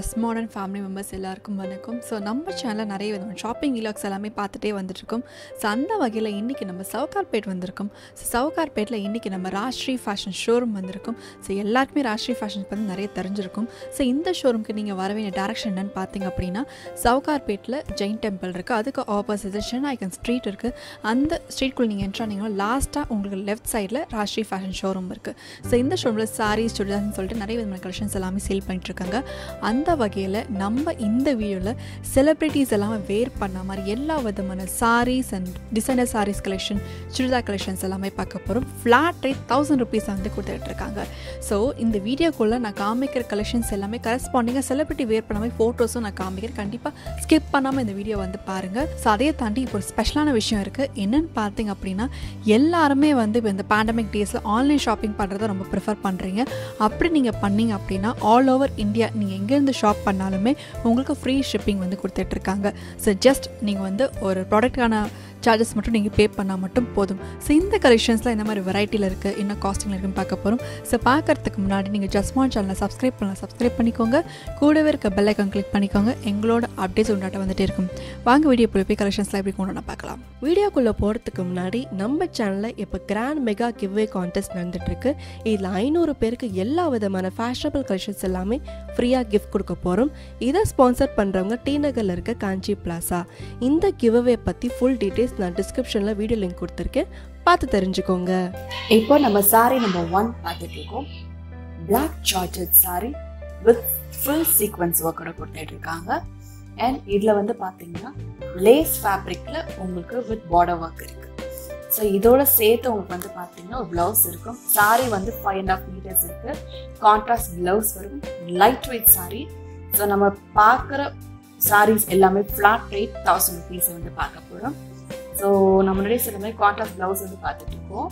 viewers modern family members எல்லாருக்கும் வணக்கம் so நம்ம சேனலில் நிறைய விதமான ஷாப்பிங் விலாக்ஸ் எல்லாமே பார்த்துட்டே வந்துட்டுருக்கோம் ஸோ அந்த வகையில் இன்றைக்கி நம்ம சவுகார்பேட் வந்திருக்கோம் ஸோ சவுகார்பேட்டில் இன்றைக்கி நம்ம ராஷ்ட்ரி ஃபேஷன் ஷோரூம் வந்திருக்கும் ஸோ எல்லாருக்குமே ராஷ்ட்ரி ஃபேஷன் பற்றி நிறைய தெரிஞ்சிருக்கும் ஸோ இந்த ஷோரூம்க்கு நீங்கள் வர வேண்டிய டேரக்ஷன் என்னன்னு பார்த்தீங்க அப்படின்னா சவுகார்பேட்டில் ஜெயின் டெம்பிள் இருக்குது அதுக்கு ஆப்போசிட் ஷெனாய்கன் ஸ்ட்ரீட் இருக்குது அந்த ஸ்ட்ரீட்குள்ளே நீங்கள் என்ட்ரானீங்கன்னா லாஸ்ட்டாக உங்களுக்கு லெஃப்ட் சைடில் ராஷ்ட்ரி ஃபேஷன் ஷோரூம் இருக்குது ஸோ இந்த ஷோரூமில் சாரீஸ் சுடிதார்னு சொல்லிட்டு நிறைய விதமான கலெக்ஷன்ஸ் எல்லாமே சேல் பண்ணிட்டுருக்காங்க அந்த வகையில் நம்ம இந்த வீடியோவில் செலிப்ரிட்டிஸ் எல்லாமே வேர் பண்ண மாதிரி எல்லா விதமான sarees and designer sarees collection churidar collections எல்லாமே பார்க்க போகிறோம் ஃப்ளாட் ரேட் தௌசண்ட் ருபீஸ் வந்து கொடுத்துட்டு இருக்காங்க ஸோ இந்த வீடியோக்குள்ளே நான் காமிக்கிற கலெக்ஷன்ஸ் எல்லாமே கரஸ்பாண்டிங்காக செலிப்ரிட்டி வேர் பண்ண மாதிரி ஃபோட்டோஸும் நான் காமிக்கிறேன் கண்டிப்பாக ஸ்கிப் பண்ணாமல் இந்த வீடியோ வந்து பாருங்கள் ஸோ அதையே தாண்டி இப்போ ஒரு ஸ்பெஷலான விஷயம் இருக்குது என்னென்னு பார்த்தீங்க அப்படின்னா எல்லாருமே வந்து இப்போ இந்த பேண்டமிக் டேஸில் ஆன்லைன் ஷாப்பிங் பண்ணுறத ரொம்ப ப்ரிஃபர் பண்ணுறீங்க அப்படி நீங்கள் பண்ணீங்க அப்படின்னா ஆல் ஓவர் இந்தியா நீங்கள் எங்கேருந்து ஷாப் பண்ணாலுமே உங்களுக்கு ஃப்ரீ ஷிப்பிங் வந்து கொடுத்துட்ருக்காங்க ஸோ ஜஸ்ட் நீங்கள் வந்து ஒரு ப்ராடக்டான சார்ஜஸ் மட்டும் நீங்கள் பே பண்ணால் மட்டும் போதும் ஸோ இந்த கலெக்ஷன்ஸில் இந்த மாதிரி வெரைட்டியில் இருக்குது என்ன காஸ்டிங்கில் இருக்குன்னு பார்க்க போகிறோம் ஸோ பார்க்கறதுக்கு முன்னாடி நீங்கள் ஜஸ்மான் சேனலை சப்ஸ்கிரைப் பண்ணலாம் சப்ஸ்கிரைப் பண்ணிக்கோங்க கூடவே இருக்க பெல் ஐக்கான் கிளிக் பண்ணிக்கோங்க எங்களோட அப்டேட்ஸ் உண்டாட்ட வந்துட்டே இருக்கும் வாங்க வீடியோ போய் போய் கலெக்ஷன்ஸ்லாம் எப்படி கொண்டு வந்து பார்க்கலாம் வீடியோக்குள்ளே போகிறதுக்கு முன்னாடி நம்ம சேனலில் இப்போ கிராண்ட் மெகா கிவ்வே கான்டெஸ்ட் நடந்துட்டுருக்கு இதில் ஐநூறு பேருக்கு எல்லா விதமான ஃபேஷனபிள் கலெக்ஷன்ஸ் எல்லாமே ஃப்ரீயாக கிஃப்ட் கொடுக்க போகிறோம் இதை ஸ்பான்சர் பண்ணுறவங்க டி நகரில் இருக்க காஞ்சி பிளாசா இந்த கிவ்வே பற்றி ஃபுல் டீட்டெயில்ஸ் நான் டிஸ்கிரிப்ஷனில் வீடியோ லிங்க் கொடுத்துருக்கேன் பார்த்து தெரிஞ்சுக்கோங்க இப்போ நம்ம சாரி நம்பர் ஒன் பார்த்துட்டு இருக்கோம் black georgette saree with full sequins ஒர்க்கோட கொடுத்துட்டு இருக்காங்க அண்ட் இதுல வந்து பாத்தீங்கன்னா லேஸ் ஃபேப்ரிக்ல உங்களுக்கு வித் பார்டர் ஒர்க் இருக்கு ஸோ இதோட சேர்த்து உங்களுக்கு வந்து பார்த்தீங்கன்னா ஒரு பிளவுஸ் இருக்கும் சாரி வந்து ஃபைவ் அண்ட் ஆஃப் மீட்டர்ஸ் இருக்கு கான்ட்ராஸ்ட் பிளவுஸ் வரும் லைட் வெயிட் சாரி ஸோ நம்ம பார்க்குற சாரீஸ் எல்லாமே ஃப்ளாட் ரேட் தௌசண்ட் ருபீஸ் வந்து பார்க்க போகிறோம் ஸோ நம்ம முன்னாடியே சொன்ன மாதிரி கான்ட்ராஸ்ட் பிளவுஸ் வந்து பார்த்துட்டு இருக்கோம்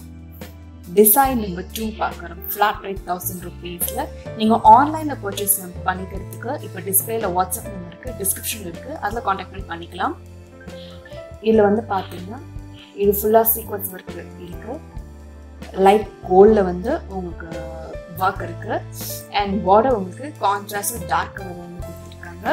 டிசைன் நம்பர் டூ பார்க்குறோம் ஃப்ளாட் ரேட் தௌசண்ட் ருபீஸில் நீங்கள் ஆன்லைனில் பர்ச்சேஸ் பண்ணிக்கிறதுக்கு இப்போ டிஸ்பிளேல வாட்ஸ்அப் நம்பர் இருக்குது டிஸ்கிரிப்ஷன் இருக்குது அதில் காண்டாக்ட் பண்ணி பண்ணிக்கலாம் இதில் வந்து பார்த்தீங்கன்னா இது ஃபுல்லாக சீக்வன்ஸ் ஒர்க் இருக்கு லைட் கோல்டில் வந்து உங்களுக்கு ஒர்க் இருக்கு அண்ட் பார்டர் உங்களுக்கு கான்ட்ராஸ்ட் டார்க் கலர் வந்து கொடுத்துருக்காங்க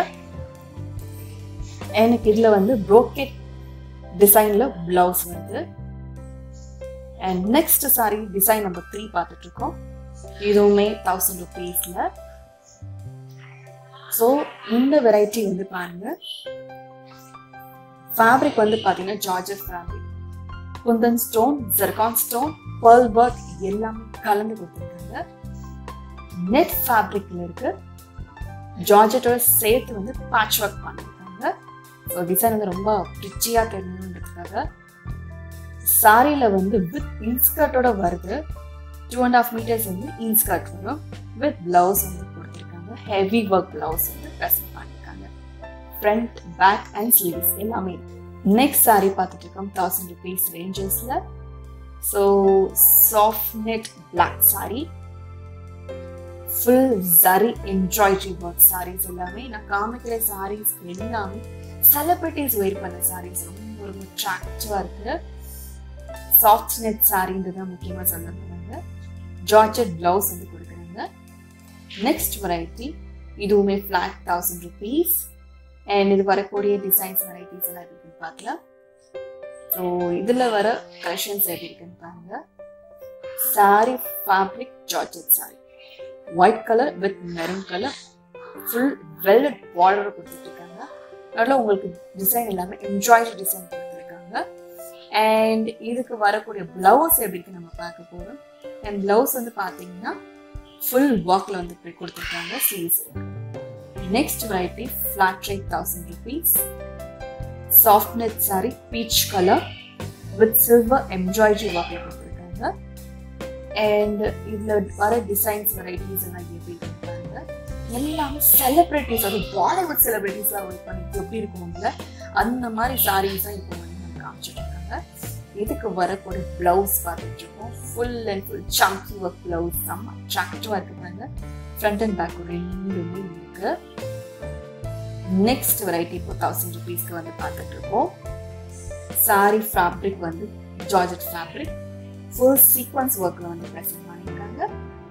எனக்கு இதில் வந்து ப்ரோக்கெட் டிசைனில் ப்ளவுஸ் வருது and next saree design number three பார்த்துட்டு இருக்கோம் இதுவுமே தௌசண்ட் ருபீஸில் ஸோ இந்த வெரைட்டி வந்து பாருங்க ஃபேப்ரிக் வந்து பார்த்தீங்கன்னா georgette fabric kundan stone zircon stone pearl work எல்லாமே கலந்து கொடுத்துருக்காங்க நெட் ஃபேப்ரிக்ல இருக்கு ஜார்ஜெட்டோட சேர்த்து வந்து பேட்ச் ஒர்க் பண்ணிருக்காங்க ஸோ டிசைன் வந்து ரொம்ப ரிச்சியாக தெரியணுன்றதுக்காக சாரியில வந்து வித் இன்ஸ்கர்ட்டோட வருது டூ அண்ட் ஆஃப் மீட்டர்ஸ் வந்து இன்ஸ்கர்ட் வரும் வித் பிளவுஸ் வந்து கொடுத்துருக்காங்க ஹெவி ஒர்க் பிளவுஸ் வந்து ப்ரெசென்ட் பண்ணியிருக்காங்க ஃப்ரண்ட் பேக் அண்ட் ஸ்லீவ்ஸ் எல்லாமே நெக்ஸ்ட் சாரி பார்த்துட்டு இருக்கோம் தௌசண்ட் ருபீஸ் ரேஞ்சஸ்ல so soft net black saree full zari embroidery work sarees எல்லாமே நான் காமிக்கிற சாரீஸ் எல்லாமே செலிபிரிட்டிஸ் வெயிட் பண்ண சாரீஸ் ரொம்ப ரொம்ப அட்ராக்டிவாக இருக்கு சாஃப்ட் நெட் சாரின்றது தான் முக்கியமாக சொல்ல போகிறாங்க ஜார்ஜட் பிளவுஸ் வந்து கொடுக்குறாங்க நெக்ஸ்ட் வெரைட்டி இதுவுமே ஃப்ளாட் தௌசண்ட் ருபீஸ் அண்ட் இது வரக்கூடிய டிசைன்ஸ் வெரைட்டிஸ் எல்லாம் இருக்குன்னு பார்க்கலாம் ஸோ இதில் வர கலெக்ஷன்ஸ் எப்படி இருக்குன்னு பாருங்க saree fabric georgette saree white colour with maroon colour full velvet border கொடுத்துருக்காங்க அதில் உங்களுக்கு டிசைன் எல்லாமே என்ஜாய்டு டிசைன் கொடுத்துருக்காங்க அண்ட் இதுக்கு வரக்கூடிய பிளவுஸ் எப்படி இருக்கு நம்ம பார்க்க போகிறோம் அண்ட் பிளவுஸ் வந்து பார்த்தீங்கன்னா ஃபுல் ஒர்க்கில் வந்து இப்படி கொடுத்துருக்காங்க sleeves next variety flat rate thousand rupees soft net saree peach colour with silver embroidery ஒர்க்கில் கொடுத்துருக்காங்க அண்ட் இதில் வர டிசைன்ஸ் வெரைட்டிஸ் எல்லாம் எப்படி இருக்காங்க எல்லாமே செலிப்ரிட்டிஸ் அது பாலிவுட் செலிப்ரிட்டிஸ்லாம் ஒர்க் பண்ணி எப்படி இருக்கும்ல அந்த மாதிரி சாரீஸ் தான் இப்போ வந்து நம்ம காமிச்சிட்டு இருக்காங்க இதுக்கு வரக்கூடிய பிளவுஸ் பார்த்துட்டு இருக்கோம் full and full chunky work blouse செம்ம அட்ராக்டிவாக இருக்கிறாங்க ஃப்ரண்ட் அண்ட் பேக் ரெண்டுமே இருக்கு நெக்ஸ்ட் வெரைட்டி இப்போ தௌசண்ட் ருபீஸ்க்கு வந்து பார்த்துட்டு இருக்கோம் சாரி ஃபேப்ரிக் வந்து ஜார்ஜட் ஃபேப்ரிக் ஃபுல் சீக்வன்ஸ் ஒர்க்கில் வந்து ப்ரெசென்ட் பண்ணியிருக்காங்க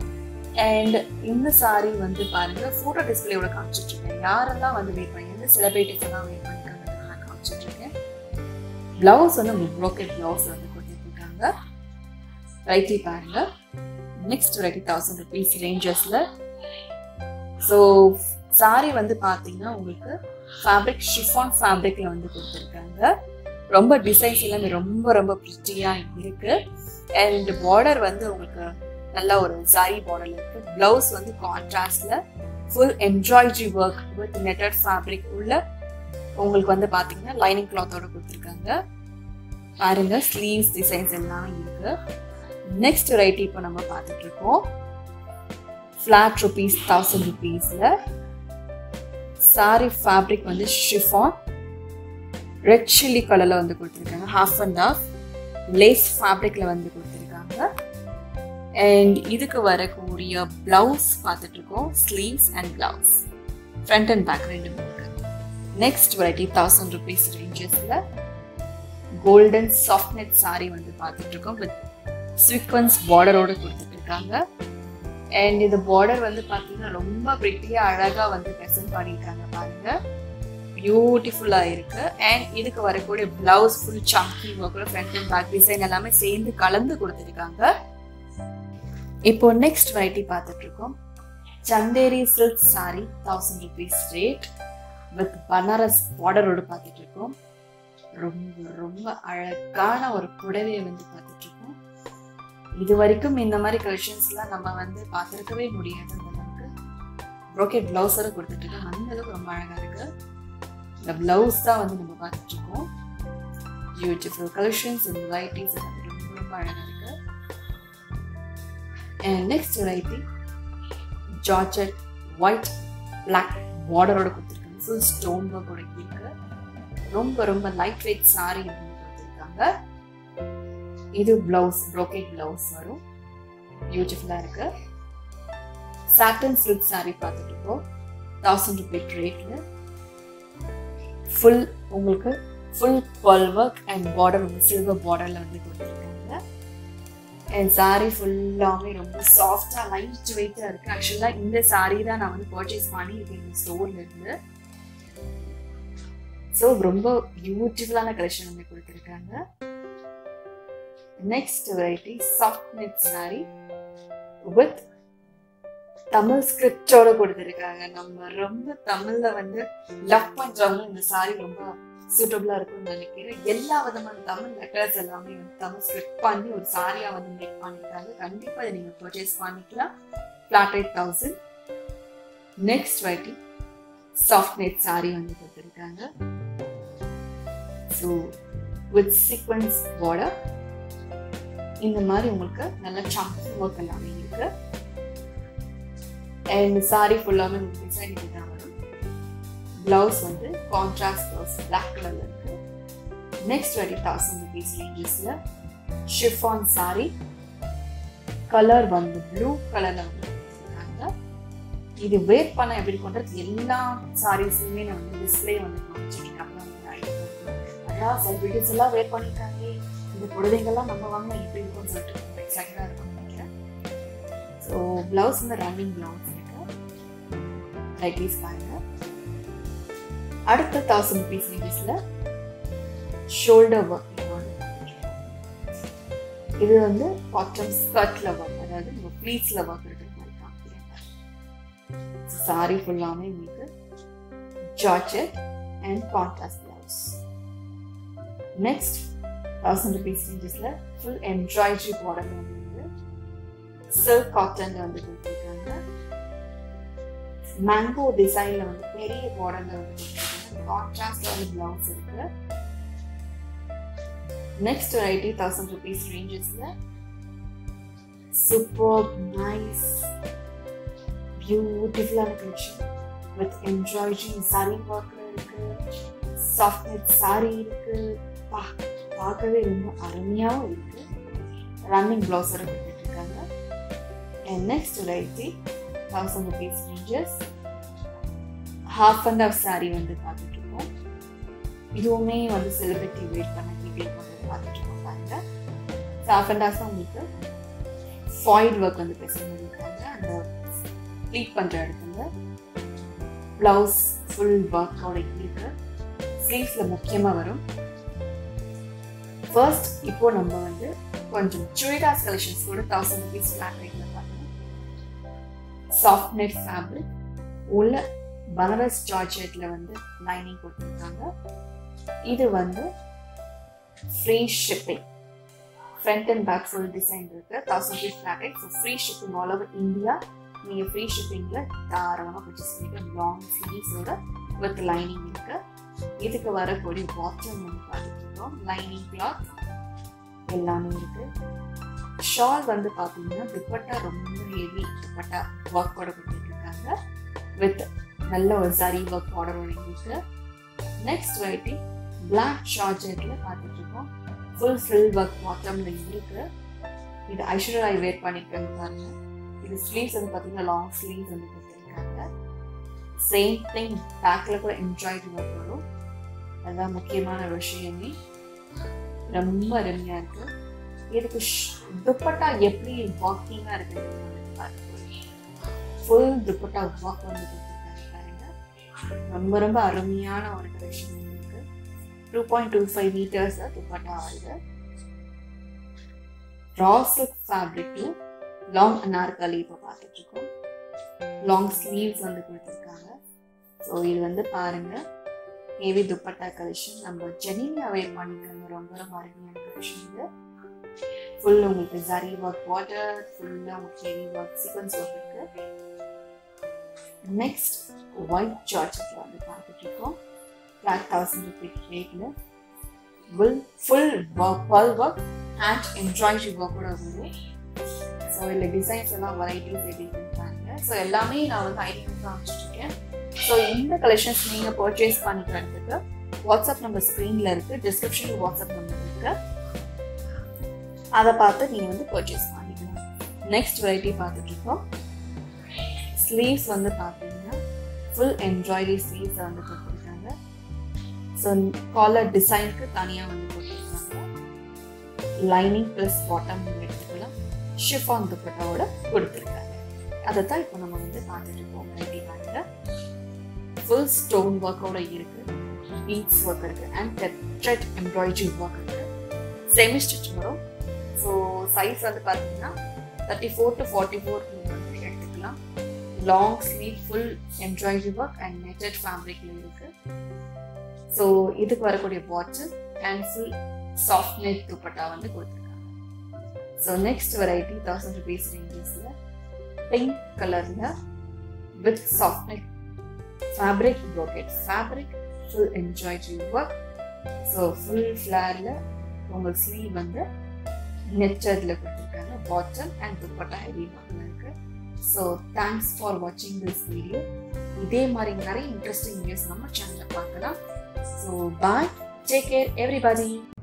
அண்ட் இந்த saree வந்து பாருங்க ஃபோட்டோ டிஸ்பிளேயோட காமிச்சிட்டு இருக்கேன் யாரெல்லாம் வந்து வெயிட் பண்ணி எந்த செலிபிரிட்டிஸ் எல்லாம் வெயிட் பண்ணிருக்காங்க நான் காமிச்சிட்டு இருக்கேன் பிளவுஸ் வந்து உங்களுக்கு ப்ரோக்கெட் பிளவுஸ் வந்து கொடுத்துருக்காங்க ரைட்டி பாருங்க நெக்ஸ்ட் வெரைட்டி தௌசண்ட் ருபீஸ் ரேஞ்சஸ்ல ஸோ saree வந்து பார்த்தீங்கன்னா உங்களுக்கு ஃபேப்ரிக் ஷிஃபான் ஃபேப்ரிக்ல வந்து கொடுத்துருக்காங்க ரொம்ப டிசைன்ஸ் எல்லாமே ரொம்ப ரொம்ப ப்ரிட்டியா இருக்கு அண்ட் பார்டர் வந்து உங்களுக்கு நல்ல ஒரு சாரி பார்டர்ல இருக்கு பிளவுஸ் வந்து கான்ட்ராஸ்ட்ல full embroidery work with netted fabric உள்ள உங்களுக்கு வந்து பாத்தீங்கன்னா லைனிங் கிளாத்தோட கொடுத்துருக்காங்க பாருங்க ஸ்லீவ்ஸ் டிசைன்ஸ் எல்லாமே இருக்கு நெக்ஸ்ட் வெரைட்டி இப்போ நம்ம பார்த்துட்டு இருக்கோம் ஃபிளாட் ருபீஸ் தௌசண்ட் ருபீஸ்ல சாரி ஃபேப்ரிக் வந்து ஷிஃபான் ரெட் சில்லி கலர்ல வந்து கொடுத்துருக்காங்க ஹாஃப் அண்ட் ஹாஃப் லேஸ் ஃபேப்ரிக்ல வந்து கொடுத்துருக்காங்க அண்ட் இதுக்கு வரக்கூடிய பிளவுஸ் பார்த்துட்டு இருக்கோம் sleeves and blouse front and back ரெண்டுமே இருக்கு நெக்ஸ்ட் வெரைட்டி தௌசண்ட் ருபீஸ் ரேஞ்சஸ்ல கோல்டன் சாஃப்ட் நெட் சாரி வந்து பார்த்துட்டு இருக்கோம் வித் சீக்வன்ஸ் பார்டரோட கொடுத்துட்டு இருக்காங்க அண்ட் இந்த பார்டர் வந்து பார்த்தீங்கன்னா ரொம்ப பிரிட்டியா அழகா வந்து ப்ரெசென்ட் பண்ணியிருக்காங்க பாருங்க பியூட்டிஃபுல்லா இருக்கு அண்ட் இதுக்கு வரக்கூடிய பிளவுஸ் ஃபுல் சம்கி ஒர்க்கோட ஃப்ரண்ட் அண்ட் பேக் டிசைன் எல்லாமே சேர்ந்து கலந்து கொடுத்துருக்காங்க இப்போ நெக்ஸ்ட் வெரைட்டி பார்த்துட்டு இருக்கோம் Chanderi silk sari thousand rupees rate with Banaras பார்டரோடு பார்த்துட்டு இருக்கோம் ரொம்ப ரொம்ப அழகான ஒரு புடவையை வந்து பார்த்துட்டு இருக்கோம் இது வரைக்கும் இந்த மாதிரி கலெக்ஷன்ஸ்லாம் நம்ம வந்து பார்த்துருக்கவே முடியாது அந்த அளவுக்கு ப்ரோக்கெட் பிளவுஸோட கொடுத்துட்டு இருக்கோம் அந்த அளவுக்கு ரொம்ப அழகா இருக்கு இந்த பிளவுஸ் தான் வந்து நம்ம பார்த்துட்டு இருக்கோம் பியூட்டிஃபுல் கலெக்ஷன்ஸ் அண்ட் வெரைட்டிஸ் ரொம்ப ரொம்ப அழகா இருக்கு and next variety georgette white black பார்டரோட கொடுத்துருக்காங்க ஃபுல் ஸ்டோன் ஒர்க்கோட இருக்கு ரொம்ப ரொம்ப லைட் வெயிட் சாரி அப்படின்னு கொடுத்துருக்காங்க இது பிளவுஸ் ப்ரோக்கெட் பிளவுஸ் வரும் பியூட்டிஃபுல்லா இருக்கு சாட்டன் சில்க் சாரி பார்த்துட்டு இருக்கோம் தௌசண்ட் ருபி ரேட்ல ஃபுல் உங்களுக்கு full full work and border வந்து சில்வர் பார்டர்ல வந்து கொடுத்துருக்காங்க அண்ட் சாரி ஃபுல்லாமே ரொம்ப சாஃப்டா லைட் வெயிட்டா இருக்கு ஆக்சுவலா இந்த சாரி தான் நான் வந்து பர்ச்சேஸ் பண்ணியிருக்கேன் இந்த ஸ்டோர்ல இருந்து ஸோ ரொம்ப பியூட்டிஃபுல்லான கலெக்ஷன் வந்து கொடுத்துருக்காங்க next variety soft net sari with Tamil ஸ்கிரிப்டோட கொடுத்துருக்காங்க நம்ம ரொம்ப தமிழ்ல வந்து லவ் பண்றவங்க இந்த சாரி ரொம்ப சூட்டபிளா இருக்கும்னு நினைக்கிறேன் எல்லா விதமான தமிழ் லெட்டர்ஸ் எல்லாமே வந்து தமிழ் ஸ்கிரிப்ட் பண்ணி ஒரு சாரியா வந்து மேக் பண்ணிருக்காங்க கண்டிப்பா இதை நீங்க பர்ச்சேஸ் பண்ணிக்கலாம் flat eight thousand next variety soft net sorry வந்து கொடுத்துருக்காங்க ஸோ வித் சீக்வன்ஸ் பார்டர் இந்த மாதிரி உங்களுக்கு நல்ல சம்பி ஒர்க் எல்லாமே இருக்கு அண்ட் சாரி ஃபுல்லாமே உங்களுக்கு டிசைன் தான் வரும் பிளவுஸ் வந்து கான்ட்ராஸ்ட் பிளவுஸ் பிளாக் கலர்ல இருக்கு நெக்ஸ்ட் வெடி தௌசண்ட் ருபீஸ் ரேஞ்சஸ்ல ஷிஃபான் சாரி கலர் வந்து ப்ளூ கலர்ல வந்து கொடுத்துருக்காங்க இது வேர் பண்ண எப்படி கொண்டது எல்லா சாரீஸுமே நான் வந்து டிஸ்பிளே வந்து காமிச்சிருக்கேன் அதான் செலிபிரிட்டிஸ் எல்லாம் வேர் பண்ணிருக்காங்க இந்த புடவைங்கெல்லாம் நம்ம வாங்க எப்படி இருக்கும்னு சொல்லிட்டு எக்ஸைட்டடாக இருக்கும்னு நினைக்கிறேன் ஸோ பிளவுஸ் வந்து ரன்னிங் பிளவுஸ் இருக்கு ரைட்லீஸ் பாருங்க அடுத்த தௌசண்ட் பீஸ் ரேஞ்சஸ்ல ஷோல்டர் ஒர்க் இது வந்து பாட்டம் ஸ்கர்ட்ல ஒர்க் அதாவது நம்ம ப்ளீட்ஸ்ல ஒர்க் இருக்கிற மாதிரி காமிக்கிறேன் சாரி ஃபுல்லாமே உங்களுக்கு georgette and contrast blouse next thousand rupees ரேஞ்சஸ்ல ஃபுல் எம்ப்ராய்டரி பார்டர் வந்து சில்க் காட்டன்ல வந்து கொடுத்துருக்காங்க மேங்கோ டிசைன்ல வந்து பெரிய பார்டர்ல வந்து கொடுத்துருக்காங்க கான்ட்ராஸ்ட்ல வந்து பிளவுஸ் இருக்கு நெக்ஸ்ட் வெரைட்டி தௌசண்ட் ருபீஸ் ரேஞ்சஸ்ல சூப்பர் நைஸ் பியூட்டிஃபுல்லான collection with embroidery sari work இருக்கு சாஃப்ட் நெட் சாரி இருக்கு பா பார்க்கவே ரொம்ப அருமையாகவும் இருக்கு ரன்னிங் பிளவுஸோட கொடுத்துட்டு இருக்காங்க and next variety thousand rupees ranges half and half sari வந்து பார்த்துட்டு இருக்கோம் இதுவுமே வந்து செலிபிரிட்டி வெயிட் பண்ண வீடியோ வந்து பார்த்துட்டு இருக்கோம் பாருங்க ஹாஃப் அண்ட் ஆஃப் உங்களுக்கு ஃபாயில் ஒர்க் வந்து பேச பண்ணியிருக்காங்க அந்த ப்ளீட் பண்ணுற இடத்துல ப்ளவுஸ் ஃபுல் ஒர்க்கோட இருக்கு ஸ்லீவ்ஸில் முக்கியமாக வரும் ஃபர்ஸ்ட் இப்போ நம்ம வந்து கொஞ்சம் சுடிதாஸ் கலெக்ஷன்ஸ் கூட தௌசண்ட் ருபீஸ் ஃபிளாட் ரேட்ல பார்க்கணும் சாஃப்ட் நெட் ஃபேப்ரிக் உள்ள பனாரஸ் ஜார்ஜெட்ல வந்து லைனிங் கொடுத்துருக்காங்க இது வந்து free shipping front and back full design இருக்கு thousand rupees flat rate so free shipping all over India நீங்கள் ஃப்ரீ ஷிப்பிங்கில் தாராளமாக பர்ச்சேஸ் பண்ணிட்டு லாங் ஸ்லீவ்ஸோட வித் லைனிங் இருக்கு இதுக்கு வரக்கூடிய பாட்டம் வந்து பார்த்துருக்கோம் லைனிங் கிளாத் எல்லாமே இருக்கு ஷால் வந்து பார்த்தீங்கன்னா துப்பட்டா ரொம்ப ஹெவி துப்பட்டா ஒர்க்கோட கொடுத்துருக்காங்க வித் நல்ல ஒரு சரி ஒர்க் ஆர்டரோட இருக்கு நெக்ஸ்ட் வெரைட்டி பிளாக் ஷார்ஜெட்ல பார்த்துட்டு இருக்கோம் ஃபுல் ஃபில் ஒர்க் பாட்டம்ல இருக்கு இது ஐஸ்வர்யா ராய் வேர் பண்ணிருக்காங்க பாருங்க இது ஸ்லீவ்ஸ் வந்து பார்த்தீங்கன்னா லாங் ஸ்லீவ்ஸ் வந்து கொடுத்துருக்காங்க சேம் திங் பேக்ல கூட என்ஜாய் ஒர்க் வரும் அதுதான் முக்கியமான விஷயமே ரொம்ப அருமையா இருக்கு இதுக்கு துப்பட்டா எப்படி வாக்கிங்கா இருக்கு ஃபுல் துப்பட்டா வாக் வந்து கொடுத்துருக்காங்க பாருங்க ரொம்ப ரொம்ப அருமையான ஒரு கலெக்ஷன் இருக்கு two point two five metres dupatta ஆகுது ரா சில்க் ஃபேப்ரிக்ல லாங் அனார்கலி இப்போ பார்த்துட்டு இருக்கோம் லாங் ஸ்லீவ்ஸ் வந்து கொடுத்துருக்காங்க ஸோ இது வந்து பாருங்க ஹெவி துப்பட்டா கலெக்ஷன் நம்ம ஜெனினியா வேர் பண்ணிருக்காங்க ரொம்ப ரொம்ப அருமையான கலெக்ஷன் இது ஃபுல் உங்களுக்கு ஜரி ஒர்க் வாட்டர் ஃபுல்லாக உங்களுக்கு ஹெவி ஒர்க் சீக்வன்ஸ் ஒர்க் இருக்கு நெக்ஸ்ட் ஒயிட் ஜார்ஜெட்ல வந்து பார்த்துட்டு இருக்கோம் ஃபிளாட் தௌசண்ட் ருபீஸ் ரேட்ல full full work full work and embroidery ஒர்க்கோட வரும் ஸோ இதில் டிசைன்ஸ் எல்லாம் வெரைட்டிஸ் எழுதிருக்காங்க ஸோ எல்லாமே நான் வந்து ஐடியா காமிச்சிட்ருக்கேன் ஸோ இந்த கலெக்ஷன்ஸ் நீங்கள் பர்ச்சேஸ் பண்ணிக்கிறதுக்கு வாட்ஸ்அப் நம்பர் ஸ்க்ரீனில் இருக்குது டிஸ்கிரிப்ஷனில் வாட்ஸ்அப் நம்பர் இருக்குது அதை பார்த்து நீங்கள் வந்து பர்ச்சேஸ் பண்ணிக்கலாம் நெக்ஸ்ட் வெரைட்டி பார்த்துட்டு இருக்கோம் ஸ்லீவ்ஸ் வந்து பார்த்தீங்கன்னா ஃபுல் எம்ப்ராய்டரி ஸ்லீவ்ஸ் வந்து கொடுத்துருக்காங்க ஸோ காலர் டிசைனுக்கு தனியாக வந்து கொடுத்துருக்காங்க லைனிங் ப்ளஸ் பாட்டம் எடுத்துக்கலாம் ஷிஃபான் துப்பட்டாவோட கொடுத்துருக்காங்க அதை தான் இப்போ நம்ம வந்து பார்த்துட்டு இருக்கோம் வெரைட்டி பேக்கில் ஃபுல் ஸ்டோன் ஒர்க்கோட இருக்கு பீட்ஸ் ஒர்க் இருக்கு அண்ட் த்ரெட் எம்ப்ராய்டரி ஒர்க் இருக்கு செமி ஸ்டிச் வரும் ஸோ சைஸ் வந்து பார்த்தீங்கன்னா thirty four to forty four வந்து எடுத்துக்கலாம் long sleeve full embroidery work and netted ஃபேப்ரிக்ல இருக்கு ஸோ இதுக்கு வரக்கூடிய bottom and full soft net dupatta வந்து கொடுத்துருக்காங்க so next variety thousand rupees ரேஞ்சஸில் பிங்க் கலரில் with soft net fabric brocade fabric full embroidery work so full ஃப்ளேரில் உங்களுக்கு ஸ்லீவ் வந்து நெச்சரில் கொடுத்துருக்காங்க பாட்டம் அண்ட் துப்பட்டா ஹெவி ஒர்க்கில் இருக்கு ஸோ தேங்க்ஸ் ஃபார் வாட்சிங் திஸ் வீடியோ இதே மாதிரி நிறைய இன்ட்ரெஸ்டிங் வீடியோஸ் நம்ம சேனலில் பார்க்கலாம் so bye take care everybody